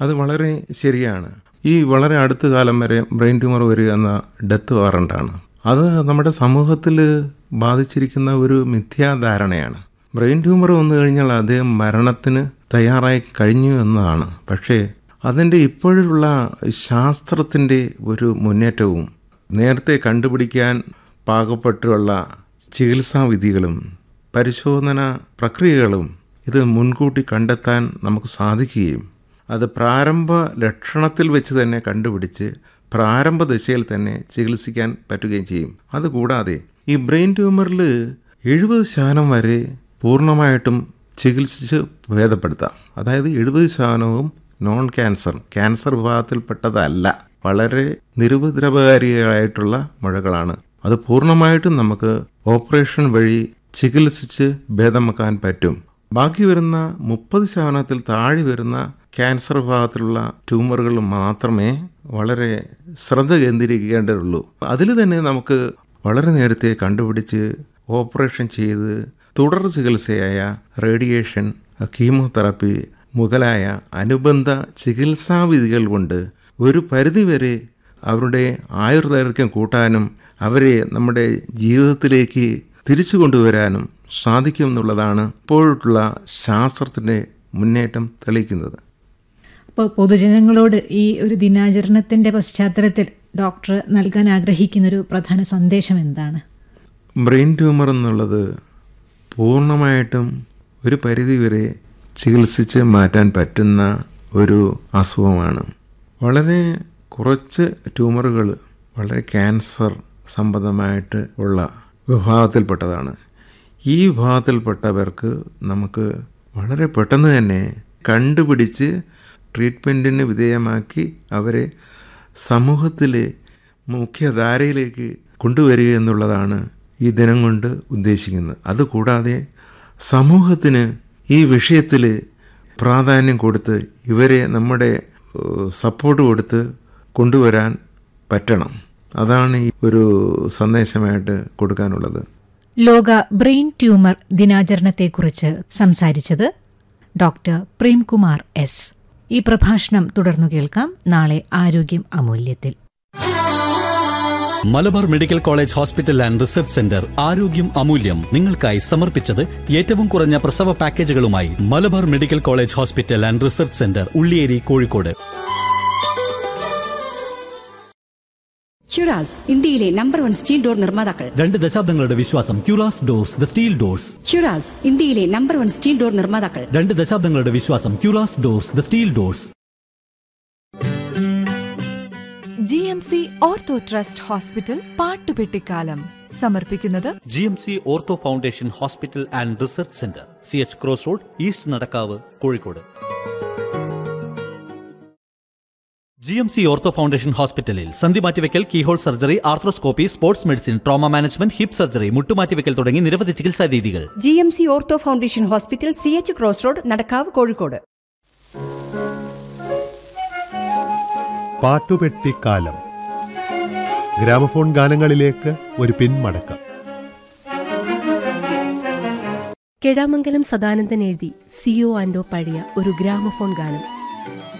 അത് വളരെ ശരിയാണ് ഈ വളരെ അടുത്ത കാലം വരെ ബ്രെയിൻ ട്യൂമർ വരിക എന്ന ഡെത്ത് വാറണ്ടാണ് അത് നമ്മുടെ സമൂഹത്തിൽ ബാധിച്ചിരിക്കുന്ന ഒരു മിഥ്യാധാരണയാണ് ബ്രെയിൻ ട്യൂമർ വന്നു കഴിഞ്ഞാൽ അദ്ദേഹം മരണത്തിന് തയ്യാറായി കഴിഞ്ഞു എന്നതാണ് പക്ഷേ അതിൻ്റെ ഇപ്പോഴുള്ള ശാസ്ത്രത്തിൻ്റെ ഒരു മുന്നേറ്റവും നേരത്തെ കണ്ടുപിടിക്കാൻ പാകപ്പെട്ടുള്ള ചികിത്സാവിധികളും പരിശോധന പ്രക്രിയകളും ഇത് മുൻകൂട്ടി കണ്ടെത്താൻ നമുക്ക് സാധിക്കുകയും അത് പ്രാരംഭ ലക്ഷണത്തിൽ വെച്ച് തന്നെ കണ്ടുപിടിച്ച് പ്രാരംഭ ദശയിൽ തന്നെ ചികിത്സിക്കാൻ പറ്റുകയും ചെയ്യും അതുകൂടാതെ ഈ ബ്രെയിൻ ട്യൂമറിൽ എഴുപത് ശതമാനം വരെ പൂർണ്ണമായിട്ടും ചികിത്സിച്ച് ഭേദപ്പെടുത്താം അതായത് എഴുപത് ശതമാനവും നോൺ ക്യാൻസർ ക്യാൻസർ വിഭാഗത്തിൽപ്പെട്ടതല്ല വളരെ നിരുപദ്രവകാരികളായിട്ടുള്ള മുഴകളാണ് അത് പൂർണ്ണമായിട്ടും നമുക്ക് ഓപ്പറേഷൻ വഴി ചികിത്സിച്ച് ഭേദമാക്കാൻ പറ്റും ബാക്കി വരുന്ന മുപ്പത് ശതമാനത്തിൽ താഴെ വരുന്ന ക്യാൻസർ വിഭാഗത്തിലുള്ള ട്യൂമറുകൾ മാത്രമേ വളരെ ശ്രദ്ധ കേന്ദ്രീകരിക്കേണ്ടതുള്ളൂ അതിൽ തന്നെ നമുക്ക് വളരെ നേരത്തെ കണ്ടുപിടിച്ച് ഓപ്പറേഷൻ ചെയ്ത് തുടർ ചികിത്സയായ റേഡിയേഷൻ കീമോതെറാപ്പി മുതലായ അനുബന്ധ ചികിത്സാവിധികൾ കൊണ്ട് ഒരു പരിധിവരെ അവരുടെ ആയുർദൈർഘ്യം കൂട്ടാനും അവരെ നമ്മുടെ ജീവിതത്തിലേക്ക് തിരിച്ചു കൊണ്ടുവരാനും സാധിക്കും എന്നുള്ളതാണ് ഇപ്പോഴുള്ള ശാസ്ത്രത്തിൻ്റെ മുന്നേറ്റം തെളിയിക്കുന്നത് അപ്പോൾ പൊതുജനങ്ങളോട് ഈ ഒരു ദിനാചരണത്തിൻ്റെ പശ്ചാത്തലത്തിൽ ഡോക്ടർ നൽകാൻ ആഗ്രഹിക്കുന്ന ഒരു പ്രധാന സന്ദേശം എന്താണ് ബ്രെയിൻ ട്യൂമർ എന്നുള്ളത് പൂർണ്ണമായിട്ടും ഒരു പരിധിവരെ ചികിത്സിച്ച് മാറ്റാൻ പറ്റുന്ന ഒരു അസുഖമാണ് വളരെ കുറച്ച് ട്യൂമറുകൾ വളരെ ക്യാൻസർ സംബന്ധമായിട്ട് ഉള്ള വിഭാഗത്തിൽപ്പെട്ടതാണ് ഈ വിഭാഗത്തിൽപ്പെട്ടവർക്ക് നമുക്ക് വളരെ പെട്ടെന്ന് തന്നെ കണ്ടുപിടിച്ച് ട്രീറ്റ്മെൻറ്റിന് വിധേയമാക്കി അവരെ സമൂഹത്തിലെ മുഖ്യധാരയിലേക്ക് കൊണ്ടുവരിക എന്നുള്ളതാണ് ഈ ദിനം കൊണ്ട് ഉദ്ദേശിക്കുന്നത് അതുകൂടാതെ സമൂഹത്തിന് ഈ വിഷയത്തിൽ പ്രാധാന്യം കൊടുത്ത് ഇവരെ നമ്മുടെ സപ്പോർട്ട് കൊടുത്ത് കൊണ്ടുവരാൻ പറ്റണം അതാണ് ഈ ഒരു സന്ദേശമായിട്ട് കൊടുക്കാനുള്ളത് ലോക ബ്രെയിൻ ട്യൂമർ ദിനാചരണത്തെക്കുറിച്ച് സംസാരിച്ചത് ഡോക്ടർ പ്രേംകുമാർ എസ് ഈ പ്രഭാഷണം തുടർന്നു കേൾക്കാം നാളെ ആരോഗ്യം അമൂല്യത്തിൽ Malabar medical college hospital and research centre ആരോഗ്യം അമൂല്യം നിങ്ങൾക്കായി സമർപ്പിച്ചത് ഏറ്റവും കുറഞ്ഞ പ്രസവ പാക്കേജുകളുമായി Malabar medical college hospital and research centre Ulliyeri Kozhikode ഹ്യുറാസ് ഇന്ത്യയിലെ നമ്പർ വൺ സ്റ്റീൽ ഡോർ നിർമ്മാതാക്കൾ രണ്ട് ദശാബ്ദങ്ങളുടെ വിശ്വാസം ക്യൂറാസ് ഡോർസ് ദ സ്റ്റീൽ ഡോർസ് ഹ്യുറാസ് ഇന്ത്യയിലെ നമ്പർ വൺ സ്റ്റീൽ ഡോർ നിർമ്മാതാക്കൾ രണ്ട് ദശാബ്ദങ്ങളുടെ വിശ്വാസം ക്യൂറാസ് doors the steel doors G M C ortho trust hospital പാട്ടുപെട്ടിക്കാലം സമർപ്പിക്കുന്നത് G M C ortho foundation hospital and research centre C H cross road east Nadakkavu Kozhikode G M C ortho foundation ഹോസ്പിറ്റലിൽ സന്ധി മാറ്റിവെക്കൽ keyhole surgery arthroscopy sports medicine trauma management hip surgery മുട്ടുമാറ്റിവെക്കൽ തുടങ്ങി നിരവധി ചികിത്സാ രീതികൾ G M C ortho foundation hospital C H cross road Nadakkavu Kozhikode പാട്ടുപെട്ടിക്കാലം gramophone ഗാനങ്ങളിലേക്ക് ഒരു പിന്മടക്കം കെടാമംഗലം സദാനന്ദൻ എഴുതി സിയോ ആൻഡോ പാടിയ ഒരു ഗ്രാമഫോൺ ഗാനം